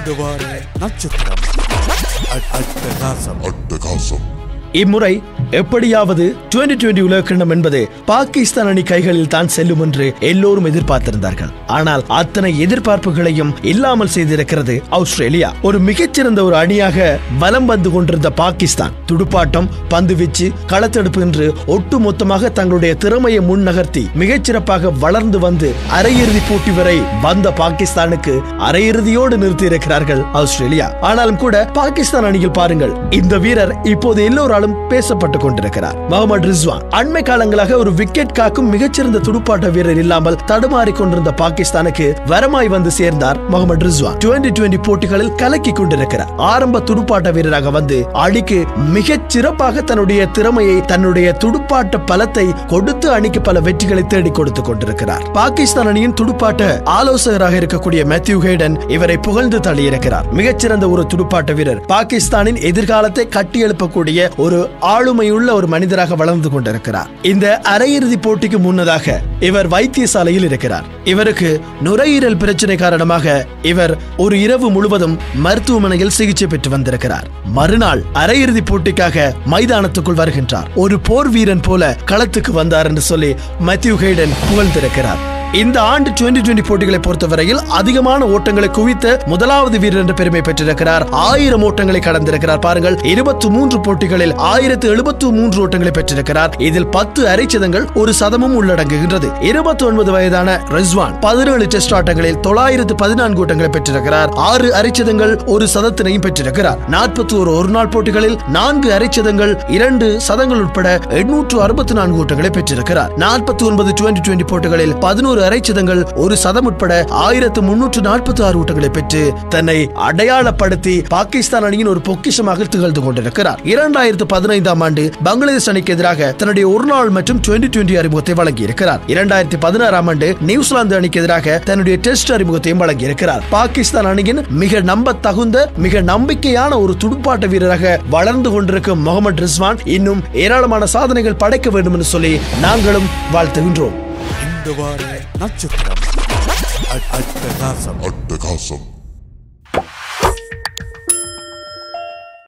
இந்த வார நட்சத்திரம் அட்- அட்டகாசம் அட்டகாசம் இம்முறை எப்படியாவது 2020 உலகக்கிண்ணம் என்பது பாகிஸ்தான் அணி கைகளில் தான் செல்லும் என்று எல்லோரும் எதிர்பார்த்திருந்தார்கள் ஆனால் அத்தனை எதிர்பார்ப்புகளையும் இல்லாமல் செய்திருக்கிறது ஆஸ்திரேலியா ஒரு மிகச்சிறந்த ஒரு அணியாக வலம் வந்து கொண்டிருந்த பாகிஸ்தான் துடுப்பாட்டம் பந்துவீச்சு களத்தெடுப்பு என்று ஒட்டுமொத்தமாக தங்களுடைய திறமையை முன்னகர்த்தி மிகச்சிறப்பாக வளர்ந்து வந்து அரையிறுதி போட்டி வரை வந்த பாகிஸ்தானுக்கு அரையிறுதியோடு நிறுத்தி இருக்கிறார்கள் ஆஸ்திரேலியா ஆனாலும் கூட பாகிஸ்தான் அணியில் பாருங்கள் இந்த வீரர் இப்போது எல்லோராலும் பேசப்பட்டுக் கொண்டிருக்கிறார் முகமது ரிஸ்வான் அண்மை காலங்களாக ஒரு விக்கெட் காக்கும் மிகச்சிறந்த துடுப்பாட்ட வீரர் இல்லாமல் தடுமாறிக் கொண்டிருந்த பாகிஸ்தானுக்கு வரமாய் வந்து சேர்ந்தார் முகமது ரிஸ்வான் 2020 போட்டிகளில் கலக்கி கொண்டிருக்கிறார் ஆரம்ப துடுப்பாட்ட வீரராக வந்து அணிக்கு மிகச் சிறப்பாக தன்னுடைய திறமையை தன்னுடைய துடுப்பாட்ட பலத்தை கொடுத்து அணிக்கு பல வெற்றிகளை தேடி கொடுத்து கொண்டிருக்கிறார் பாகிஸ்தான் அணியின் துடுப்பாட்ட ஆலோசகராக இருக்கக்கூடிய மேத்யூ ஹேடன் இவரை புகழ்ந்து தள்ளியிருக்கிறார் மிகச்சிறந்த ஒரு துடுப்பாட்ட வீரர் பாகிஸ்தானின் எதிர்காலத்தை கட்டியெழுப்பக்கூடிய ஒரு ஆளுமையுள்ள ஒரு மனிதராக வளர்ந்து கொண்டிருக்கிறார் இந்த அரையிறுதி போட்டிக்கு முன்னதாக இவர் வைத்தியசாலையில் இருக்கிறார் இவருக்கு நுரையீரல் பிரச்சனை காரணமாக இவர் ஒரு இரவு முழுவதும் மருத்துவமனையில் சிகிச்சை பெற்று வந்திருக்கிறார் மறுநாள் அரையிறுதி போட்டிக்காக மைதானத்துக்குள் வருகின்றார் ஒரு போர் வீரன் போல களத்துக்கு வந்தார் என்று சொல்லி மேத்யூ ஹேடன் புகழ்ந்திருக்கிறார் இந்த ஆண்டு 2020 போட்டிகளை பொறுத்தவரையில் அதிகமான ஓட்டங்களை குவித்த முதலாவது வீரர் என்ற பெருமை பெற்றிருக்கிறார் ஆயிரம் ஓட்டங்களை கடந்திருக்கிறார் பாருங்கள் இருபத்தி மூன்று போட்டிகளில் ஆயிரத்து எழுபத்து மூன்று ஓட்டங்களை பெற்றிருக்கிறார் இதில் பத்து அரைச்சதங்கள் ஒரு சதமும் உள்ளடங்குகின்றது இருபத்தி ஒன்பது வயதான ரிஸ்வான் பதினேழு டெஸ்ட் ஆட்டங்களில் தொள்ளாயிரத்து பதினான்கு ஓட்டங்களை பெற்றிருக்கிறார் ஆறு அரைச்சதங்கள் ஒரு சதத்தினையும் பெற்றிருக்கிறார் நாற்பத்தி ஒரு ஒரு நாள் போட்டிகளில் நான்கு அரைச்சதங்கள் இரண்டு சதங்கள் உட்பட எண்ணூற்று அறுபத்தி நான்கு ஓட்டங்களை பெற்றிருக்கிறார் நாற்பத்தி ஒன்பது டுவெண்டி டுவெண்டி போட்டிகளில் பதினோரு அரைச்சதங்கள் ஒரு சதம் உட்பட ஆயிரத்து முன்னூற்று நாற்பத்தி ஆறு ஓட்டங்களை பெற்று தன்னை அடையாளப்படுத்தி பாகிஸ்தான் அணியின் ஒரு பொக்கிஷமாக திகழ்ந்து கொண்டிருக்கிறார் இரண்டாயிரத்து பதினைந்தாம் ஆண்டு பங்களாதேஷ் அணிக்கு எதிராக தன்னுடைய ஒரு நாள் மற்றும் டுவெண்டி டுவெண்டி அறிமுகத்தை வழங்கியிருக்கிறார் இரண்டாயிரத்தி பதினாறாம் ஆண்டு நியூசிலாந்து அணிக்கு எதிராக தன்னுடைய டெஸ்ட் அறிமுகத்தையும் வழங்கியிருக்கிறார் பாகிஸ்தான் அணியின் மிக நம்ப தகுந்த மிக நம்பிக்கையான ஒரு துடுப்பாட்ட வீரராக வளர்ந்து கொண்டிருக்கும் முகமது ரிஸ்வான் இன்னும் ஏராளமான சாதனைகள் படைக்க வேண்டும் என்று சொல்லி நாங்களும் வாழ்த்துகின்றோம் இந்த வார நட்சத்திரம் அட்- அட்டகாசம் அட்டகாசம்